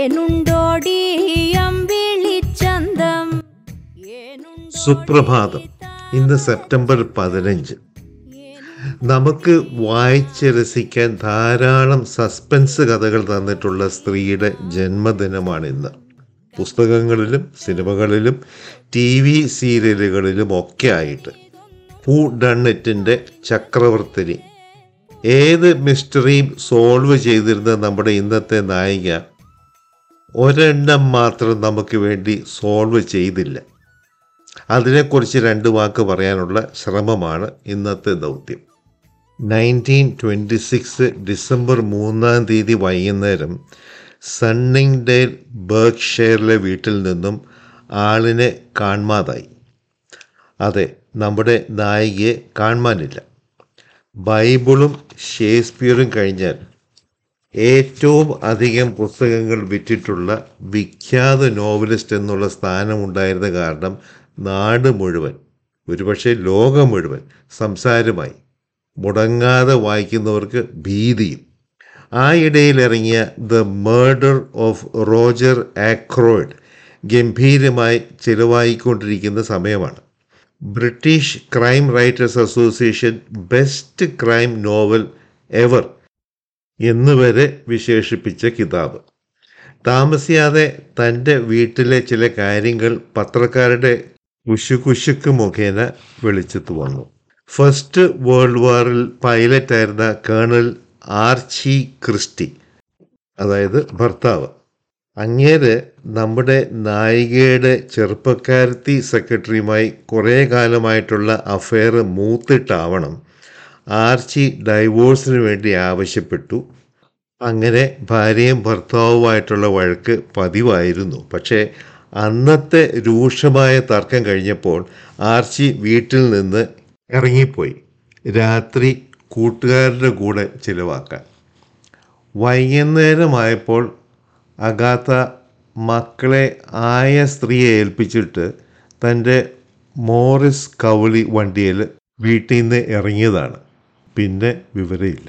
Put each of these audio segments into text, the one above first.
ഏനുണ്ടോടി അമ്പിളിച്ചന്തം സുപ്രഭാതം ഇന്ന് സെപ്റ്റംബർ പതിനഞ്ച് നമുക്ക് വായിച്ച് രസിക്കാൻ ധാരാളം സസ്പെൻസ് കഥകൾ തന്നിട്ടുള്ള സ്ത്രീയുടെ ജന്മദിനമാണ് ഇന്ന് പുസ്തകങ്ങളിലും സിനിമകളിലും ടി വി സീരിയലുകളിലും ഒക്കെ ആയിട്ട് ഹൂ ഡണ്ണിറ്റിൻ്റെ ചക്രവർത്തിനി ഏത് മിസ്റ്ററിയും സോൾവ് ചെയ്തിരുന്ന നമ്മുടെ ഇന്നത്തെ നായിക ഒരെണ്ണം മാത്രം നമുക്ക് വേണ്ടി സോൾവ് ചെയ്തില്ല അതിനെക്കുറിച്ച് രണ്ട് വാക്ക് പറയാനുള്ള ശ്രമമാണ് ഇന്നത്തെ ദൗത്യം നയൻറ്റീൻ ട്വൻറ്റി സിക്സ് ഡിസംബർ മൂന്നാം തീയതി വൈകുന്നേരം സണ്ണിങ്ഡേൽ ബർഗ്ഷെയറിലെ വീട്ടിൽ നിന്നും ആളിനെ കാണാതായി അതെ നമ്മുടെ നായികയെ കാണാനില്ല ബൈബിളും ഷേക്സ്പിയറും കഴിഞ്ഞാൽ ഏറ്റവും അധികം പുസ്തകങ്ങൾ വിറ്റിട്ടുള്ള വിഖ്യാത നോവലിസ്റ്റ് എന്നുള്ള സ്ഥാനമുണ്ടായിരുന്ന കാരണം നാട് മുഴുവൻ ഒരുപക്ഷെ ലോകം മുഴുവൻ സംസാരമായി മുടങ്ങാതെ വായിക്കുന്നവർക്ക് ഭീതിയും ആ ഇടയിൽ ഇറങ്ങിയ the murder of Roger Ackroyd ഗംഭീരമായി ചിലവായിക്കൊണ്ടിരിക്കുന്ന സമയമാണ് British crime writers association best crime novel ever എന്നുവരെ വിശേഷിപ്പിച്ച കിതാബ് താമസിയാതെ തൻ്റെ വീട്ടിലെ ചില കാര്യങ്ങൾ പത്രക്കാരുടെ കുശുകുശുക്ക് മുഖേന വെളിച്ചത്ത് വന്നു ഫസ്റ്റ് വേൾഡ് വാറിൽ പൈലറ്റായിരുന്ന കേണൽ ആർച്ചി ക്രിസ്റ്റി അതായത് ഭർത്താവ് അങ്ങേര് നമ്മുടെ നായികയുടെ ചെറുപ്പക്കാരത്തി സെക്രട്ടറിയുമായി കുറേ കാലമായിട്ടുള്ള അഫെയർ മൂത്തിട്ടാവണം ആർച്ചി ഡൈവോഴ്സിന് വേണ്ടി ആവശ്യപ്പെട്ടു അങ്ങനെ ഭാര്യയും ഭർത്താവുമായിട്ടുള്ള വഴക്ക് പതിവായിരുന്നു പക്ഷേ അന്നത്തെ രൂക്ഷമായ തർക്കം കഴിഞ്ഞപ്പോൾ ആർച്ചി വീട്ടിൽ നിന്ന് ഇറങ്ങിപ്പോയി രാത്രി കൂട്ടുകാരുടെ കൂടെ ചിലവാക്കാൻ വൈകുന്നേരമായപ്പോൾ അഗാത്ത മക്കളെ ആയ സ്ത്രീയെ ഏൽപ്പിച്ചിട്ട് തൻ്റെ മോറിസ് കൗളി വണ്ടിയിൽ വീട്ടിൽ നിന്ന് ഇറങ്ങിയതാണ് പിന്നെ വിവരമില്ല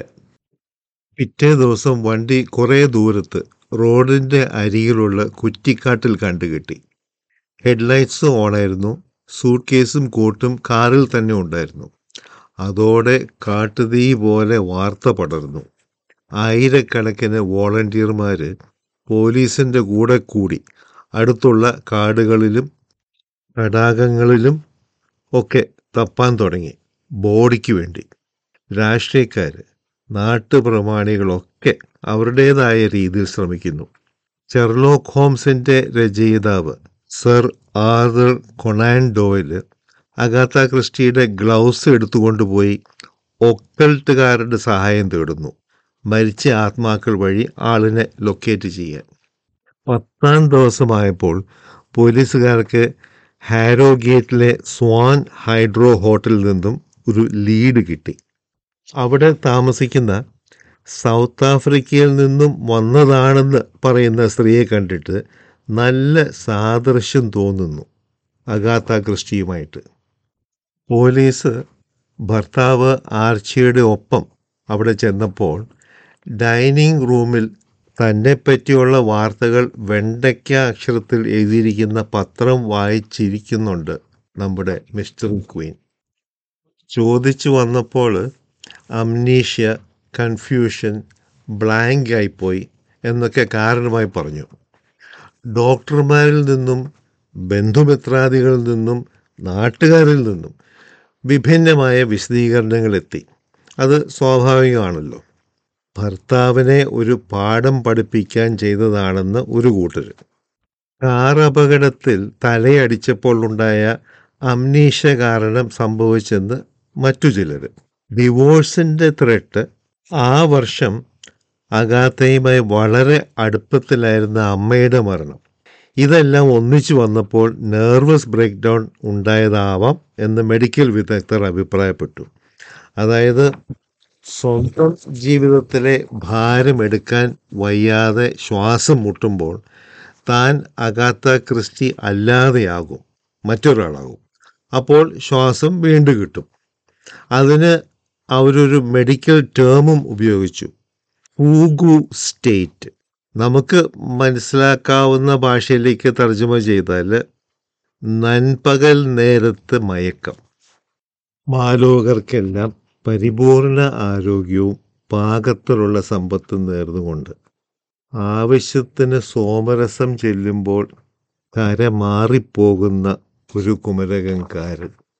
പിറ്റേ ദിവസം വണ്ടി കുറേ ദൂരത്ത് റോഡിൻ്റെ അരികിലുള്ള കുറ്റിക്കാട്ടിൽ കണ്ടുകിട്ടി ഹെഡ്ലൈറ്റ്സ് ഓണായിരുന്നു സൂട്ട് കേസും കോട്ടും കാറിൽ തന്നെ ഉണ്ടായിരുന്നു അതോടെ കാട്ടുതീ പോലെ വാർത്ത പടർന്നു ആയിരക്കണക്കിന് വോളണ്ടിയർമാർ പോലീസിൻ്റെ കൂടെ കൂടി അടുത്തുള്ള കാടുകളിലും തടാകങ്ങളിലും ഒക്കെ തപ്പാൻ തുടങ്ങി ബോഡിക്ക് വേണ്ടി രാഷ്ട്രീയക്കാർ നാട്ടുപ്രമാണികളൊക്കെ അവരുടേതായ രീതിയിൽ ശ്രമിക്കുന്നു ഷെർലോക്ക് ഹോംസിൻ്റെ രചയിതാവ് sir Arthur Conan Doyle Agatha ക്രിസ്റ്റിയുടെ ഗ്ലൗസ് എടുത്തുകൊണ്ടുപോയി ഒക്കൾട്ടുകാരുടെ സഹായം തേടുന്നു മരിച്ച ആത്മാക്കൾ വഴി ആളിനെ ലൊക്കേറ്റ് ചെയ്യാൻ പത്താം ദിവസമായപ്പോൾ പോലീസുകാർക്ക് ഹാരോഗേറ്റിലെ സ്വാൻ ഹൈഡ്രോ ഹോട്ടലിൽ നിന്നും ഒരു ലീഡ് കിട്ടി അവിടെ താമസിക്കുന്ന സൗത്ത് ആഫ്രിക്കയിൽ നിന്നും വന്നതാണെന്ന് പറയുന്ന സ്ത്രീയെ കണ്ടിട്ട് നല്ല സാദൃശ്യം തോന്നുന്നു അഗാത്ത ക്രിസ്റ്റിയുമായിട്ട് പോലീസ് ഭർത്താവ് ആർച്ചിയുടെ ഒപ്പം അവിടെ ചെന്നപ്പോൾ ഡൈനിങ് റൂമിൽ തന്നെ പറ്റിയുള്ള വാർത്തകൾ വെണ്ടയ്ക്ക അക്ഷരത്തിൽ എഴുതിയിരിക്കുന്ന പത്രം വായിച്ചിരിക്കുന്നുണ്ട് നമ്മുടെ മിസ്റ്റർ ക്വീൻ ചോദിച്ചു വന്നപ്പോൾ അംനീഷ്യ കൺഫ്യൂഷൻ ബ്ലാങ്ക് ആയിപ്പോയി എന്നൊക്കെ കാരണമായി പറഞ്ഞു ഡോക്ടർമാരിൽ നിന്നും ബന്ധുമിത്രാദികളിൽ നിന്നും നാട്ടുകാരിൽ നിന്നും വിഭിന്നമായ വിശദീകരണങ്ങൾ എത്തി അത് സ്വാഭാവികമാണല്ലോ ഭർത്താവിനെ ഒരു പാഠം പഠിപ്പിക്കാൻ ചെയ്തതാണെന്ന് ഒരു കൂട്ടർ കാർ അപകടത്തിൽ തലയടിച്ചപ്പോൾ ഉണ്ടായ അംനീഷ കാരണം സംഭവിച്ചെന്ന് മറ്റു ചിലർ ഡിവോഴ്സിൻ്റെ ത്രെട്ട് ആ വർഷം അഗാത്തയുമായി വളരെ അടുപ്പത്തിലായിരുന്ന അമ്മയുടെ മരണം ഇതെല്ലാം ഒന്നിച്ചു വന്നപ്പോൾ നെർവസ് ബ്രേക്ക് ഡൗൺ ഉണ്ടായതാവാം എന്ന് മെഡിക്കൽ വിദഗ്ധർ അഭിപ്രായപ്പെട്ടു അതായത് സ്വന്തം ജീവിതത്തിലെ ഭാരമെടുക്കാൻ വയ്യാതെ ശ്വാസം മുട്ടുമ്പോൾ താൻ അഗാത്ത ക്രിസ്റ്റി അല്ലാതെയാകും മറ്റൊരാളാകും അപ്പോൾ ശ്വാസം വീണ്ടും കിട്ടും അതിന് അവരൊരു മെഡിക്കൽ ടേമും ഉപയോഗിച്ചു ഫൂഗു സ്റ്റേറ്റ് നമുക്ക് മനസ്സിലാക്കാവുന്ന ഭാഷയിലേക്ക് തർജ്ജമ ചെയ്താൽ നൻപകൽ നേരത്ത് മയക്കം മാലോകർക്കെല്ലാം പരിപൂർണ ആരോഗ്യവും പാകത്തിലുള്ള സമ്പത്തും നേർന്നുകൊണ്ട് ആവശ്യത്തിന് സോമരസം ചെല്ലുമ്പോൾ കര മാറിപ്പോകുന്ന ഒരു കുമരകംകാരൻ